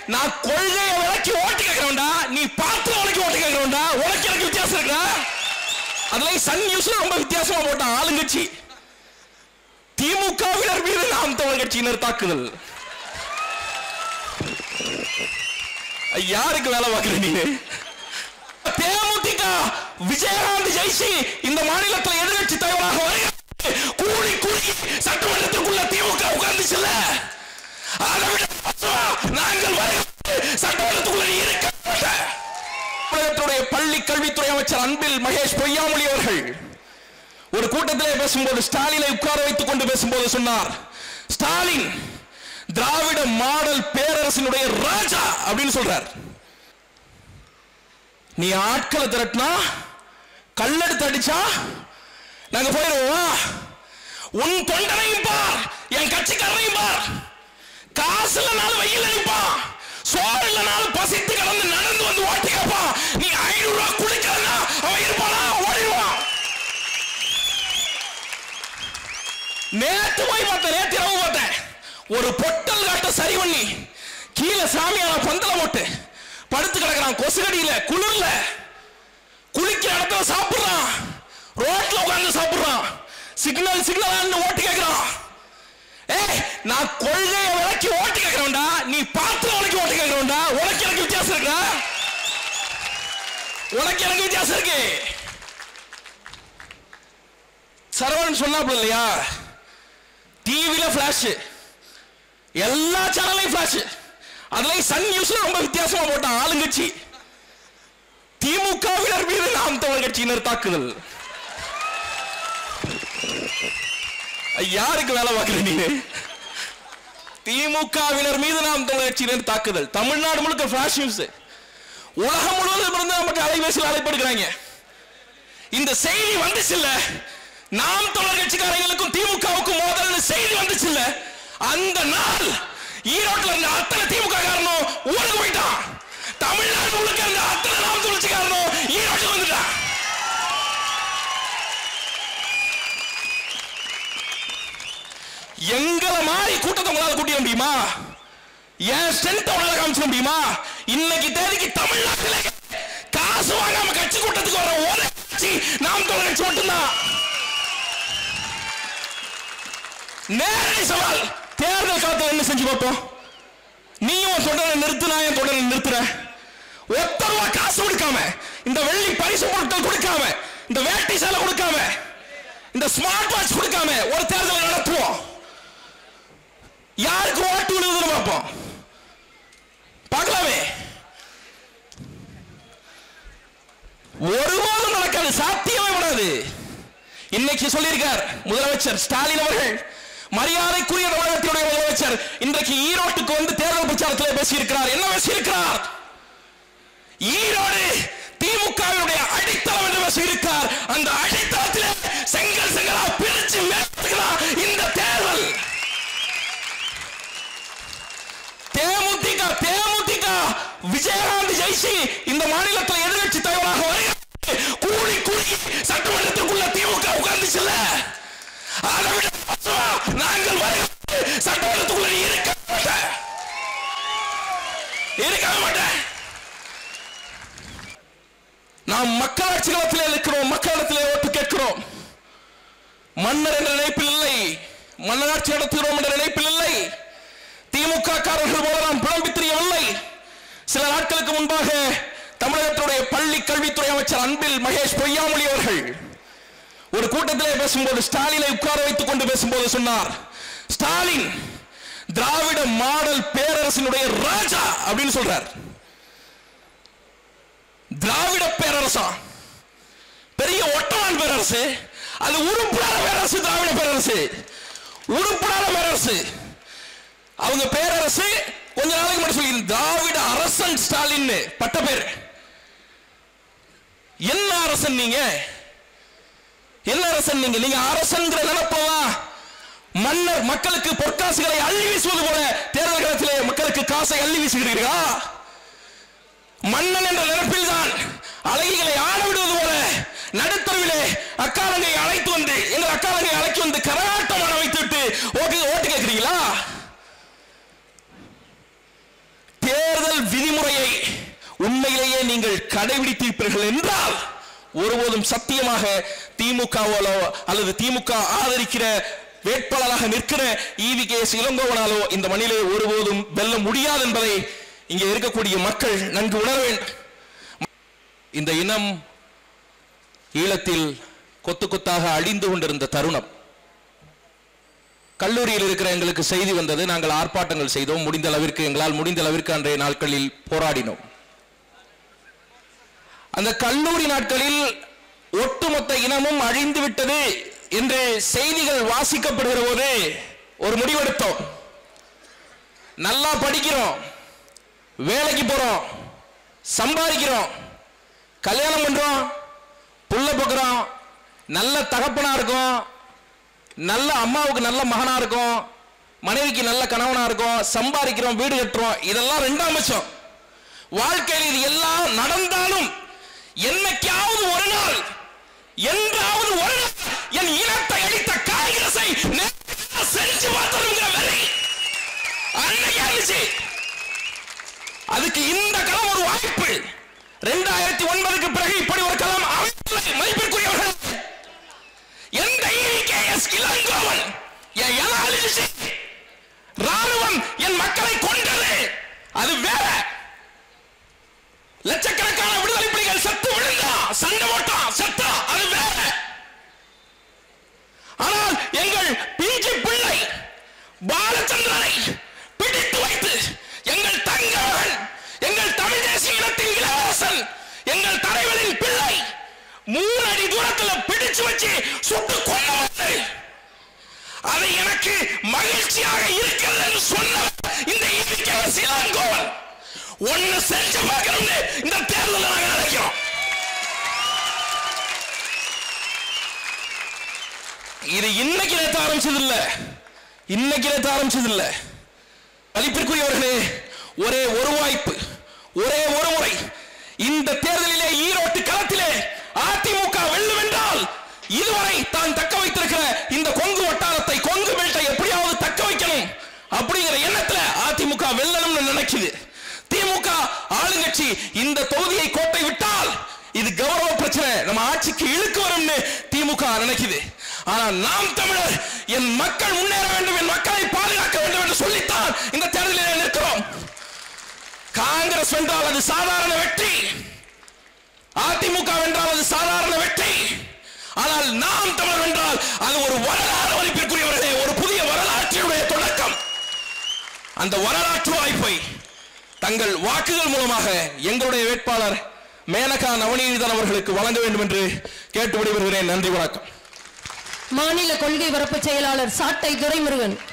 நான் கொள்கையை விளக்கி ஓட்டு கேட்கிறோம்டா நீ பார்த்து உனக்கு ஓட்டு கேட்கிறோம்டா உனக்கு எனக்கு வித்தியாசம் இருக்குடா அதுல சன் நியூஸ்ல ரொம்ப வித்தியாசமா போட்டான் ஆளுங்கட்சி திமுகவினர் மீது நாம் தமிழ் கட்சியினர் தாக்குதல் யாருக்கு வேலை பார்க்குற நீங்க தேமுதிக விஜயகாந்த் ஜெயிச்சு இந்த மாநிலத்தில் எதிர்கட்சி தலைவராக வருகிறது கூடி கூடி சட்டமன்றத்துக்குள்ள திமுக உட்கார்ந்துச்சுல்ல அதை விட மோசமா நாங்கள் வருகிறது சட்டமன்றத்துக்குள்ள நீ இருக்க மாட்ட. தமிழகத்துடைய பள்ளி கல்வித்துறை அமைச்சர் அன்பில் மகேஷ் பொய்யாமொழி அவர்கள் ஒரு கூட்டத்திலே பேசும்போது ஸ்டாலினை உட்கார வைத்துக் கொண்டு பேசும்போது சொன்னார் ஸ்டாலின் திராவிட மாடல் பேரரசினுடைய ராஜா அப்படின்னு சொல்றார் நீ ஆட்களை திரட்டினா கல்லெடுத்து அடிச்சா நாங்க போயிடுவோம் உன் தொண்டனையும் பார் என் கட்சிக்காரனையும் பார் காசு இல்லைனாலும் வெயில் அடிப்பான் சோறு இல்லைனாலும் பசித்து கடந்து நடந்து வந்து ஓட்டு கேட்பான் நீ ஐநூறு ரூபாய் குளிக்கிறனா அவன் இருப்பானா ஓடிடுவான் நேத்து போய் பார்த்தேன் நேத்து இரவு பார்த்தேன் ஒரு பொட்டல் காட்ட சரி பண்ணி கீழே சாமியான பந்தல போட்டு படுத்து கிடக்குறான் கொசுகடியில குளிர்ல குளிக்கிற இடத்துல சாப்பிடுறான் ரோட்ல உட்கார்ந்து சாப்பிடுறான் சிக்னல் சிக்னல் ஓட்டு கேட்கிறான் ஏய் நான் கொள்கையை விளக்கி ஓட்டு கேட்கிறேன்டா நீ பார்த்து உனக்கு ஓட்டு கேட்கிறேன்டா உனக்கு எனக்கு வித்தியாசம் இருக்குடா உனக்கு எனக்கு வித்தியாசம் இருக்கு சரவணன் சொன்னாப்ல இல்லையா டிவில பிளாஷ் எல்லா சேனலையும் பிளாஷ் அதுலயும் சன் நியூஸ்ல ரொம்ப வித்தியாசமா போட்டான் ஆளுங்கட்சி திமுகவினர் மீது நாம் தமிழ் கட்சியினர் தாக்குதல் யாருக்கு வேலை பார்க்குற நீங்க திமுகவினர் மீது நாம் தமிழ் கட்சியினர் தாக்குதல் தமிழ்நாடு முழுக்க ஃபிளாஷ் நியூஸ் உலகம் முழுவதும் இருந்து நமக்கு அலைபேசியில் அழைப்படுகிறாங்க இந்த செய்தி வந்துச்சு இல்ல நாம் தமிழர் கட்சிக்காரங்களுக்கும் திமுகவுக்கும் மோதல்னு செய்தி வந்துச்சு இல்ல அந்த நாள் ஈரோட்ல இருந்த அத்தனை திமுக காரனும் ஊருக்கு போயிட்டான் தமிழ்நாடு முழுக்க இருந்த அத்தனை நாம் தமிழ் காரனும் ஈரோட்டுக்கு வந்துட்டான் எங்களை மாதிரி கூட்டத்தை உங்களால கூட்டிட முடியுமா என் ஸ்ட்ரென்த் உங்களால காமிச்சிட முடியுமா இன்னைக்கு தேதிக்கு தமிழ்நாட்டில் காசு வாங்காம கட்சி கூட்டத்துக்கு வர ஒரே கட்சி நாம் தமிழர் கட்சி மட்டும்தான் நேரடி சவால் தேர்தல் காலத்தில் என்ன செஞ்சு பார்ப்போம் நீயும் உன் தொடரை நிறுத்து நான் என் தொடரை நிறுத்துறேன் ஒத்த ரூபா காசு கொடுக்காம இந்த வெள்ளி பரிசு பொருட்கள் கொடுக்காம இந்த வேட்டி சேலை கொடுக்காம இந்த ஸ்மார்ட் வாட்ச் கொடுக்காம ஒரு தேர்தலை நடத்துவோம் யாருக்கு ஓட்டு விழுதுன்னு பார்ப்போம் பார்க்கலாமே ஒருபோதும் நடக்காது சாத்தியமே படாது இன்னைக்கு சொல்லியிருக்கார் முதலமைச்சர் ஸ்டாலின் அவர்கள் மரியாதைக்குரிய தமிழகத்தினுடைய முதலமைச்சர் இன்றைக்கு ஈரோட்டுக்கு வந்து தேர்தல் பிரச்சாரத்தில் பேசியிருக்கிறார் என்ன பேசியிருக்கிறார் ஈரோடு திமுகவினுடைய அடித்தளம் என்று பேசியிருக்கார் அந்த அடித்தளத்தில் செங்கல் செங்கலா பிரிச்சு மேற்கொள்கிறார் இந்த தேர்தல் தேமுதிக தேமுதிக விஜயகாந்த் ஜெயிச்சு இந்த மாநிலத்தில் எதிர்கட்சி தலைவராக வருகிறது கூடி கூடி சட்டமன்றத்துக்குள்ள திமுக உட்கார்ந்துச்சுல்ல அதை விட மோசமா நாங்கள் வருகிறது சட்டமன்றத்துக்குள்ள நீ இருக்க மாட்ட இருக்க மாட்டேன் நாம் மக்களாட்சி களத்திலே இருக்கிறோம் மக்களிடத்திலே ஓட்டு கேட்கிறோம் மன்னர் என்ற நினைப்பில் இல்லை மன்னராட்சி நடத்துகிறோம் என்ற நினைப்பில் இல்லை திமுக காரர்கள் போல நாம் புலம்பி தெரியவில்லை சில நாட்களுக்கு முன்பாக தமிழகத்துடைய பள்ளி கல்வித்துறை அமைச்சர் அன்பில் மகேஷ் பொய்யாமொழி அவர்கள் ஒரு கூட்டத்திலே பேசும்போது ஸ்டாலினை உட்கார வைத்துக் கொண்டு பேசும்போது சொன்னார் ஸ்டாலின் திராவிட மாடல் பேரரசினுடைய ராஜா அப்படின்னு சொல்றார் திராவிட பேரரசா பெரிய ஒட்டவான் பேரரசு அது உருப்படாத பேரரசு திராவிட பேரரசு உருப்படாத பேரரசு அவங்க பேரரசு கொஞ்ச நாளைக்கு முன்னாடி சொல்லி திராவிட அரசன் ஸ்டாலின் பட்ட பேர் என்ன அரசன் நீங்க என்ன அரசன் நீங்க நீங்க அரசன்கிற நினைப்பெல்லாம் மன்னர் மக்களுக்கு பொற்காசுகளை அள்ளி வீசுவது போல தேர்தல் காலத்திலே மக்களுக்கு காசை அள்ளி வீசுகிறீர்களா மன்னன் என்ற நினைப்பில் தான் அழகிகளை ஆட விடுவது போல நடுத்தருவிலே அக்காலங்கை அழைத்து வந்து எங்கள் அக்காலங்கை அழைத்து வந்து கரகாட்டம் ஆட வைத்துவிட்டு ஓட்டு ஓட்டு கேட்கிறீங்களா தேர்தல் தேர்தல் விதிமுறையை உண்மையிலேயே நீங்கள் கடைபிடித்திருப்பீர்கள் என்றால் ஒருபோதும் சத்தியமாக திமுகவாலோ அல்லது திமுக ஆதரிக்கிற வேட்பாளராக நிற்கிற ஈவி கே எஸ் இளங்கோவனாலோ இந்த மண்ணிலே ஒருபோதும் வெல்ல முடியாது என்பதை இங்கே இருக்கக்கூடிய மக்கள் நன்கு உணர வேண்டும் இந்த இனம் ஈழத்தில் கொத்து கொத்தாக அழிந்து கொண்டிருந்த தருணம் கல்லூரியில் இருக்கிற எங்களுக்கு செய்தி வந்தது நாங்கள் ஆர்ப்பாட்டங்கள் செய்தோம் முடிந்த அளவிற்கு எங்களால் முடிந்த அளவிற்கு அன்றைய நாட்களில் போராடினோம் அந்த கல்லூரி நாட்களில் ஒட்டுமொத்த இனமும் அழிந்து விட்டது என்று செய்திகள் வாசிக்கப்படுகிற போது ஒரு முடிவெடுத்தோம் நல்லா படிக்கிறோம் வேலைக்கு போறோம் சம்பாதிக்கிறோம் கல்யாணம் பண்றோம் புள்ள போக்குறோம் நல்ல தகப்பனா இருக்கும் நல்ல அம்மாவுக்கு நல்ல மகனா இருக்கும் மனைவிக்கு நல்ல கணவனா இருக்கும் சம்பாதிக்கிறோம் வீடு கட்டுறோம் இதெல்லாம் ரெண்டாம் பட்சம் வாழ்க்கையில் இது எல்லாம் நடந்தாலும் என்னைக்காவது ஒரு நாள் என்றாவது ஒரு நாள் என் இனத்தை அழித்த காங்கிரஸை நேரடியாக செஞ்சு பார்த்தோம்ங்கிற வெறி அன்னைக்கு இருந்துச்சு அதுக்கு இந்த களம் ஒரு வாய்ப்பு ரெண்டாயிரத்தி ஒன்பதுக்கு பிறகு இப்படி ஒரு களம் அமைப்பில்லை மதிப்பிற்குரியவர்கள் எந்த இகேஎஸ் இளங்கோவன் என் எனாலிசி ராணுவம் என் மக்களை கொண்டது அது வேற லட்சக்கணக்கான விடுதலை புலிகள் செத்து விழுந்தா சண்டை போட்டான் செத்தா அது வேற ஆனால் எங்கள் பிஞ்சு பிள்ளை பாலச்சந்திரனை பிடித்து வைத்து எங்கள் தங்கவன் எங்கள் தமிழ் தேசிய இனத்தின் இளவரசன் எங்கள் தலைவரின் பிள்ளை மூணு அடி தூரத்துல பிடிச்சு வச்சு சுட்டு கொண்டு அது எனக்கு மகிழ்ச்சியாக இருக்கிறது என்று சொன்ன இந்த இயற்கை சிலாங்கோவன் ஒண்ணு செஞ்சு பார்க்கணும்னு இந்த தேர்தலில் நாங்க நினைக்கிறோம் இது இன்னைக்கு நேற்று ஆரம்பிச்சது இல்ல இன்னைக்கு நேற்று ஆரம்பிச்சது இல்ல மதிப்பிற்குரியவர்களே ஒரே ஒரு வாய்ப்பு ஒரே ஒரு முறை இந்த தேர்தலிலே ஈரோட்டு களத்திலே அதிமுக வெல்லும் என்றால் இதுவரை தான் தக்க வைத்திருக்கிற இந்த கொங்கு வட்டாரத்தை கொங்கு பெல்ட்டை எப்படியாவது தக்க வைக்கணும் அப்படிங்கிற எண்ணத்துல அதிமுக வெல்லணும்னு நினைக்குது திமுக ஆளுங்கட்சி இந்த தொகுதியை கோட்டை விட்டால் இது கௌரவ பிரச்சனை நம்ம ஆட்சிக்கு இழுக்கு வரும்னு திமுக நினைக்குது ஆனா நாம் தமிழர் என் மக்கள் முன்னேற வேண்டும் என் மக்களை பாதுகாக்க வேண்டும் என்று சொல்லித்தான் இந்த தேர்தலில் நிற்கிறோம் காங்கிரஸ் வென்றால் அது சாதாரண வெற்றி அதிமுக வென்றால் அது சாதாரண வெற்றி ஆனால் நாம் தமிழர் வென்றால் அது ஒரு வரலாறு மதிப்பிற்குரியவர்களே ஒரு புதிய வரலாற்றினுடைய தொடக்கம் அந்த வரலாற்று வாய்ப்பை தங்கள் வாக்குகள் மூலமாக எங்களுடைய வேட்பாளர் மேனகா நவநீதன் அவர்களுக்கு வழங்க வேண்டும் என்று கேட்டு விடுகிறேன் நன்றி வணக்கம் மாநில கொள்கை பரப்பு செயலாளர் சாட்டை துரைமுருகன்